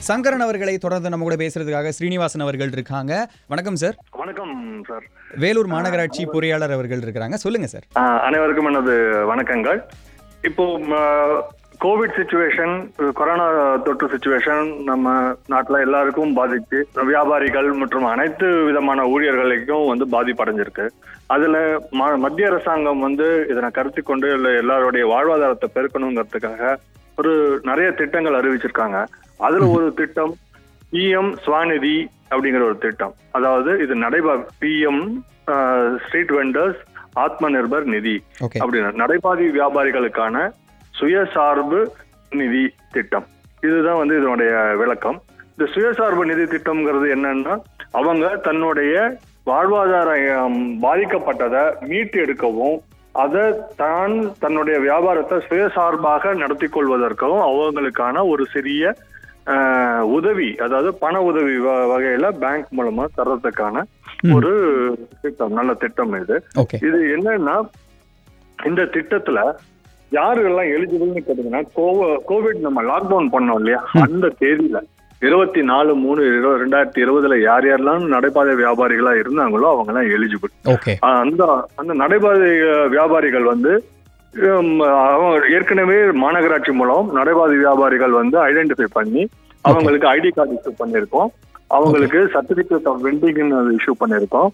சங்கரன் அவர்களை தொடர்ந்து நம்ம கூட பேசுறதுக்காக ஸ்ரீனிவாசன் அவர்கள் இருக்காங்க வணக்கம் சார் வணக்கம் சார் வேலூர் மாநகராட்சி பொறியாளர் அவர்கள் இருக்கிறாங்க சொல்லுங்க சார் ஆ, அனைவருக்கும் எனது வணக்கங்கள் இப்போ ம, கோவிட் சுச்சுவேஷன் கொரோனா தொற்று சுச்சுவேஷன் நம்ம நாட்டில் எல்லாருக்கும் பாதிச்சு வியாபாரிகள் மற்றும் அனைத்து விதமான ஊழியர்களுக்கும் வந்து பாதிப்படைஞ்சிருக்கு அதுல ம- மத்திய அரசாங்கம் வந்து இதனை கருத்தி கொண்டு இல்ல எல்லாருடைய வாழ்வாதாரத்தை பெருக்கணுங்கிறதுக்காக ஒரு நிறைய திட்டங்கள் அறிவிச்சிருக்காங்க அதுல ஒரு திட்டம் பிஎம் ஸ்வாநிதி அப்படிங்கிற ஒரு திட்டம் அதாவது இது நடைபா பிஎம் ஸ்ட்ரீட் வெண்டர்ஸ் ஆத்ம நிர்பர் நிதி ஓகே அப்படின்னு நடைபாதை வியாபாரிகளுக்கான சுயசார்பு நிதி திட்டம் இதுதான் வந்து இதனுடைய விளக்கம் இந்த சுயசார்பு நிதி திட்டம்ங்கிறது என்னன்னா அவங்க தன்னுடைய வாழ்வாதாரம் பாதிக்கப்பட்டதை மீட்டு எடுக்கவும் அதை தான் தன்னுடைய வியாபாரத்தை சுயசார்பாக நடத்தி கொள்வதற்கும் அவங்களுக்கான ஒரு சிறிய ஆஹ், உதவி அதாவது பண உதவி வ- வகையில பேங்க் மூலமா தர்றதுக்கான ஒரு திட்டம் நல்ல திட்டம் இது ஓகே இது என்னன்னா இந்த திட்டத்துல யாருக்கெல்லாம் எலிஜிபிள்னு கேட்டீங்கன்னா கோவ- கோவிட் நம்ம லாக்டவுன் பண்ணோம் இல்லையா அந்த தேதியில இருபத்தி நாலு மூணு இரு- ரெண்டாயிரத்தி இருபதுல யார் யாரெல்லாம் நடைபாதை வியாபாரிகளா இருந்தாங்களோ அவங்க எல்லாம் எலிஜிபிள் ஓகே அந்த அந்த நடைபாதை அஹ், வியாபாரிகள் வந்து ஹம், அவங்க ஏற்கனவே மாநகராட்சி மூலம் நடைபாதை வியாபாரிகள் வந்து ஐடென்டிஃபை பண்ணி அவங்களுக்கு ஐடி கார்டு இஷ்யூ பண்ணியிருக்கோம் அவங்களுக்கு சர்டிபிகேட் ஆஃப் வெண்டிங்னு இஷ்யூ பண்ணியிருக்கோம்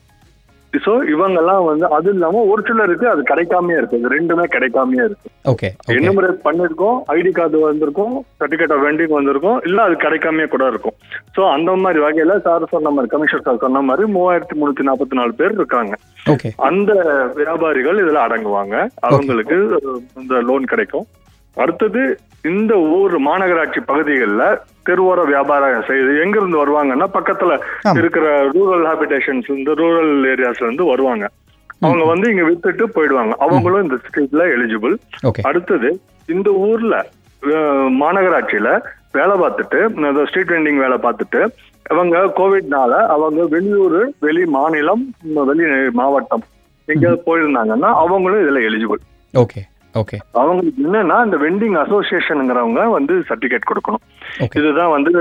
ஸோ இவங்கெல்லாம் வந்து அது இல்லாம ஒரு சிலருக்கு அது கிடைக்காமயே இருக்கு இது ரெண்டுமே கிடைக்காமயே இருக்கு ஓகே ஓகே எனுமரேட் பண்ணிருக்கோம் ஐடி கார்டு வந்திருக்கும் சர்டிபிகேட் ஆஃப் வெண்டிங் வந்திருக்கும் இல்ல அது கிடைக்காமயே கூட இருக்கும் சோ அந்த மாதிரி வகையில சார் சொன்ன மாதிரி கமிஷனர் சார் சொன்ன மாதிரி மூவாயிரத்தி முன்னூத்தி நாற்பத்தி நாலு பேர் இருக்காங்க ஓகே அந்த வியாபாரிகள் இதுல அடங்குவாங்க அவங்களுக்கு இந்த லோன் கிடைக்கும் அடுத்தது இந்த ஊர் மாநகராட்சி பகுதிகளில் தெருவோர வியாபாரம் செய்து எங்க இருந்து வருவாங்கன்னா பக்கத்துல ஆமா. இருக்கிற ரூரல் ஹாபிடேஷன்ஸ் இந்த ரூரல் ஏரியாஸ்ல இருந்து வருவாங்க அவங்க வந்து இங்க வித்துட்டு போயிடுவாங்க அவங்களும் இந்த ஸ்ட்ரீட்ல எலிஜிபிள் ஓகே அடுத்தது இந்த ஊர்ல அஹ், மாநகராட்சியில வேலை பார்த்துட்டு இந்த ஸ்ட்ரீட் வெண்டிங் வேலை பார்த்துட்டு அவங்க கோவிட்னால அவங்க வெளியூர் வெளி மாநிலம் இந்த வெளி மாவட்டம் எங்கேயாவது போயிருந்தாங்கன்னா அவங்களும் இதுல எலிஜிபிள் ஓகே ஓகே அவங்களுக்கு என்னன்னா இந்த வெண்டிங் அசோசியேஷனுங்கிறவங்க வந்து சர்டிபிகேட் கொடுக்கணும் ஓகே இதுதான் வந்து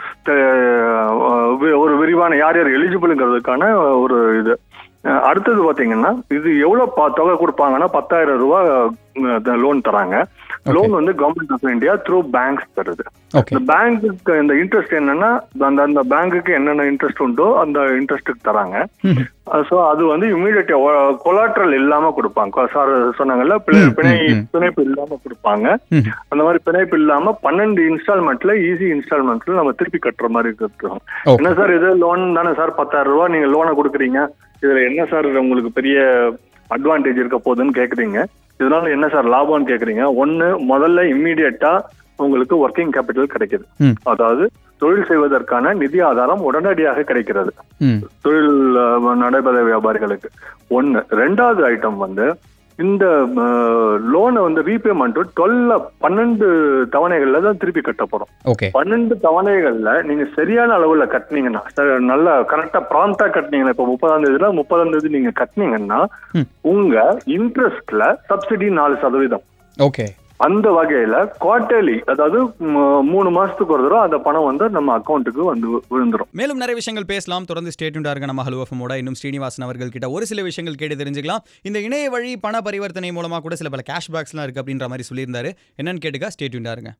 அஹ், வி- ஒரு விரிவான யார் யார் எலிஜிபிள்ங்கிறதுக்கான ஒரு இது அஹ், அடுத்தது பாத்தீங்கன்னா இது எவ்வளவு ப- தொகை கொடுப்பாங்கன்னா பத்தாயிரம் ரூபாய் லோன் தராங்க லோன் வந்து government of India through banks தருது ஓகே இந்த பேங்க்குக்கு இந்த இன்ட்ரெஸ்ட் என்னன்னா அந்த அந்த பேங்க்குக்கு என்னென்ன இன்ட்ரெஸ்ட் உண்டோ அந்த இன்ட்ரெஸ்ட்டுக்கு தராங்க ம் ஸோ அது வந்து இமீடியட் கொலாட்ரல் இல்லாம கொடுப்பாங்க சார் சொன்னாங்கல்ல பிணை ம், பிணை ம், ம். பிணைப்பு இல்லாம கொடுப்பாங்க ம் அந்த மாதிரி பிணைப்பு இல்லாம பன்னெண்டு இன்ஸ்டால்மெண்ட்ல ஈஸி இன்ஸ்டால்மெண்ட்ல நம்ம திருப்பி கட்டுற மாதிரி இருக்கும் ஓகே என்ன சார் இது லோன் தானே சார் பத்தாயிரம் ரூபாய் நீங்க லோனை கொடுக்குறீங்க இதுல என்ன சார் உங்களுக்கு பெரிய அட்வான்டேஜ் இருக்க போகுதுன்னு கேக்குறீங்க இதனால என்ன சார் லாபம்னு கேக்குறீங்க ஒண்ணு முதல்ல இம்மீடியட்டா உங்களுக்கு ஒர்க்கிங் கேபிட்டல் கிடைக்குது ம். அதாவது தொழில் செய்வதற்கான நிதி ஆதாரம் உடனடியாக கிடைக்கிறது ம் தொழில் அஹ், நடைபெற வியாபாரிகளுக்கு ஒன்னு ரெண்டாவது ஐட்டம் வந்து இந்த லோனை வந்து ரீபேமெண்ட் டுவெல் பன்னெண்டு தவணைகள்ல தான் திருப்பி கட்ட போறோம் ஓகே பன்னெண்டு தவணைகள்ல நீங்க சரியான அளவுல கட்டினீங்கன்னா ச- நல்லா கரெக்டா ப்ராம்ப்டா கட்டினீங்கன்னா இப்ப முப்பதாம் தேதியில முப்பதாம் தேதி நீங்க கட்டினீங்கன்னா ம். உங்க இன்ட்ரெஸ்ட்ல சப்சிடி நாலு சதவீதம் ஓகே அந்த வகையில குவார்டர்லி அதாவது ம- மூணு மாசத்துக்கு ஒரு தடவை அந்த பணம் வந்து நம்ம அக்கௌண்ட்டுக்கு வந்து விழுந்துரும் மேலும் நிறைய விஷயங்கள் பேசலாம் தொடர்ந்து ஸ்டேட்யூண்டா இருக்க நம்ம ஹலுவஃபமோட இன்னும் ஸ்ரீனிவாசன் அவர்கள் கிட்ட ஒரு சில விஷயங்கள் கேட்டு தெரிஞ்சுக்கலாம் இந்த இணைய வழி பண பரிவர்த்தனை மூலமா கூட சில பல கேஷ்பேக்ஸ்லாம் இருக்கு அப்படின்ற மாதிரி சொல்லியிருந்தாரு என்னன்னு கேட்டுக்க ஸ்டேட்யூண்டா இருங்க